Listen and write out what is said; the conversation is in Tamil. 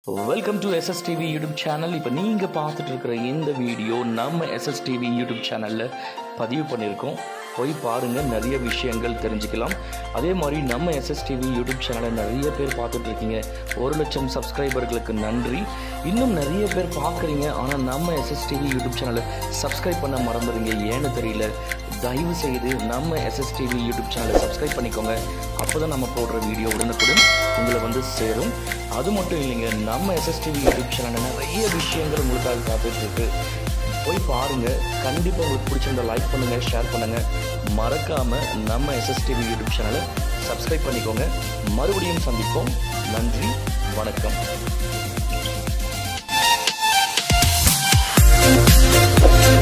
welcome to SSTV YouTube channel இப்போ நீங்கள் பார்த்துட்டு இருக்கிற இந்த வீடியோ நம்ம எஸ்எஸ்டிவி யூடியூப் சேனலில் பதிவு பண்ணியிருக்கோம் போய் பாருங்கள் நிறைய விஷயங்கள் தெரிஞ்சுக்கலாம் அதே மாதிரி நம்ம எஸ்எஸ்டிவி யூடியூப் சேனலை நிறைய பேர் பார்த்துட்டு இருக்கீங்க ஒரு லட்சம் சப்ஸ்கிரைபர்களுக்கு நன்றி இன்னும் நிறைய பேர் பார்க்குறீங்க ஆனால் நம்ம எஸ்எஸ்டிவி யூடியூப் சேனலை சப்ஸ்கிரைப் பண்ண மறந்துடுங்க ஏன்னு தெரியல தயவு செய்து நம்ம எஸ்எஸ்டிவி யூடியூப் சேனலை சப்ஸ்கிரைப் பண்ணிக்கோங்க அப்போ தான் நம்ம போடுற வீடியோ உடனுக்குடன் உங்களை வந்து சேரும் அது மட்டும் இல்லைங்க நம்ம எஸ்எஸ்டிவி யூடியூப் சேனலில் நிறைய விஷயங்கள் உங்களுக்காக காத்துட்டு இருக்கு போய் பாருங்க கண்டிப்பாக உங்களுக்கு பிடிச்சிருந்தா லைக் பண்ணுங்க ஷேர் பண்ணுங்க மறக்காம நம்ம எஸ்எஸ்டிவி யூடியூப் சேனலை சப்ஸ்கிரைப் பண்ணிக்கோங்க மறுபடியும் சந்திப்போம் நன்றி வணக்கம்